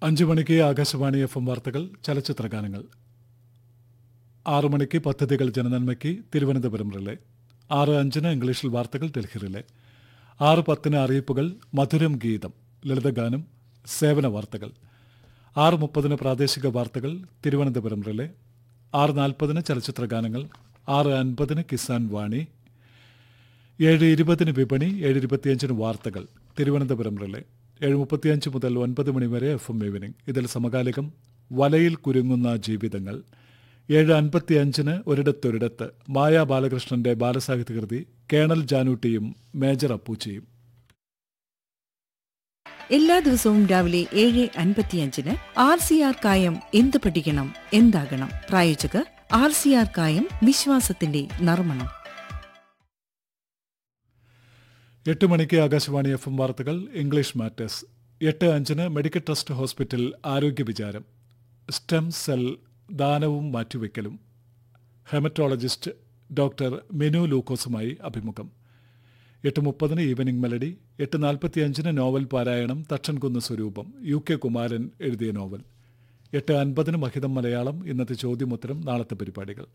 അഞ്ചു മണിക്ക് Akashvani F M വാർത്തകൾ ചലച്ചിത്ര ഗാനങ്ങൾ ആറു മണിക്ക് പദ്ധതികൾ ജനനന്മയ്ക്ക് തിരുവനന്തപുരം റിലേ ആറ് അഞ്ചിന് ഇംഗ്ലീഷിൽ വാർത്തകൾ ഡൽഹി റിലേ ആറ് പത്തിന് അറിയിപ്പുകൾ മധുരം ഗീതം ലളിതഗാനം സേവന വാർത്തകൾ ആറ് മുപ്പതിന് പ്രാദേശിക വാർത്തകൾ തിരുവനന്തപുരം റിലേ ആറ് നാൽപ്പതിന് ചലച്ചിത്ര ഗാനങ്ങൾ ആറ് അൻപതിന് കിസാൻ വാണി ഏഴ് ഇരുപതിന് വിപണി ഏഴ് ഇരുപത്തിയഞ്ചിന് വാർത്തകൾ തിരുവനന്തപുരം റിലേ ഏഴ് മുപ്പത്തിയഞ്ച് മുതൽ ഒൻപത് മണിവരെ എഫ് എം ഈവനിംഗ് ഇതിൽ സമകാലികം വലയിൽ കുരുങ്ങുന്ന ജീവിതങ്ങൾ ഏഴ് അൻപത്തിയഞ്ചിന് ഒരിടത്തൊരിടത്ത് മായ ബാലകൃഷ്ണന്റെ ബാലസാഹിത്യകൃതി കേണൽ ജാനൂട്ടിയും മേജർ അപ്പൂച്ചിയും എല്ലാ ദിവസവും രാവിലെ ഏഴ് അൻപത്തിയഞ്ചിന് ആർ സി ആർ കായം എന്ത് പഠിക്കണം എന്താകണം പ്രായോജകർ ആർ സി ആർ കായം വിശ്വാസത്തിന്റെ നർമ്മണം എട്ട് മണിക്ക് ആകാശവാണി എഫ് എം വാർത്തകൾ ഇംഗ്ലീഷ് മാറ്റേഴ്സ് എട്ട് അഞ്ചിന് മെഡിക്കൽ ട്രസ്റ്റ് ഹോസ്പിറ്റൽ ആരോഗ്യ വിചാരം സ്റ്റെം സെൽ ദാനവും മാറ്റിവെക്കലും ഹെമറ്റോളജിസ്റ്റ് ഡോക്ടർ മെനു ലൂക്കോസുമായി അഭിമുഖം എട്ട് മുപ്പതിന് ഈവനിംഗ് മെലഡി എട്ട് നാൽപ്പത്തിയഞ്ചിന് നോവൽ പാരായണം തക്ഷൻകുന്ന് സ്വരൂപം യു കെ കുമാരൻ എഴുതിയ നോവൽ എട്ട് അൻപതിന് മഹിതം മലയാളം ഇന്നത്തെ ചോദ്യമുത്തരം നാളത്തെ പരിപാടികൾ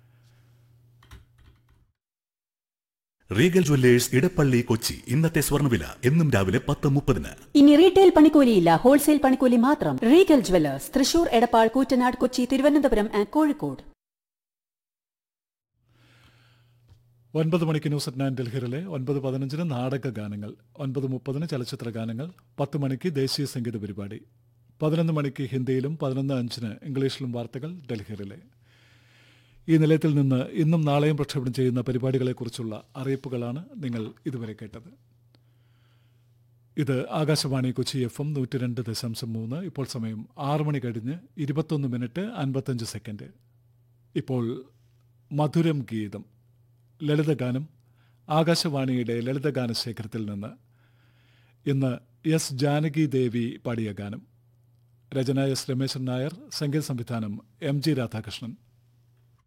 റീഗൽ ജ്വല്ലേഴ്സ് ഇടപ്പള്ളി കൊച്ചി ഇന്നത്തെ സ്വർണ്ണവില എന്നും രാവിലെ പത്ത് മുപ്പതിന് ഇനി റീറ്റെയിൽ പണിക്കൂലിയില്ല ഹോൾസെയിൽ പണിക്കൂലി മാത്രം Regal jewellers Thrissur Edappal Koottanad Kochi Thiruvananthapuram and Kozhikode ഒൻപത് മണിക്ക് ന്യൂസ് അറ്റ് നയൻ ഡൽഹിയിലെ ഒൻപത് പതിനഞ്ചിന് നാടക ഗാനങ്ങൾ ഒൻപത് മുപ്പതിന് ചലച്ചിത്ര ഗാനങ്ങൾ പത്ത് മണിക്ക് ദേശീയ സംഗീത പരിപാടി പതിനൊന്ന് മണിക്ക് ഹിന്ദിയിലും പതിനൊന്ന് അഞ്ചിന് ഇംഗ്ലീഷിലും വാർത്തകൾ ഡൽഹിയിലെ ഈ നിലയത്തിൽ നിന്ന് ഇന്നും നാളെയും പ്രക്ഷേപണം ചെയ്യുന്ന പരിപാടികളെക്കുറിച്ചുള്ള അറിയിപ്പുകളാണ് നിങ്ങൾ ഇതുവരെ കേട്ടത് ഇത് ആകാശവാണി കൊച്ചി എഫ് എം നൂറ്റി രണ്ട് ദശാംശം മൂന്ന് ഇപ്പോൾ സമയം ആറ് മണി കഴിഞ്ഞ് ഇരുപത്തൊന്ന് മിനിറ്റ് അൻപത്തഞ്ച് സെക്കൻഡ് ഇപ്പോൾ മധുരം ഗീതം ലളിതഗാനം ആകാശവാണിയുടെ ലളിതഗാന ശേഖരത്തിൽ നിന്ന് ഇന്ന് എസ് ജാനകി ദേവി പാടിയ ഗാനം രചന എസ് രമേശൻ നായർ സംഗീത സംവിധാനം എം ജി രാധാകൃഷ്ണൻ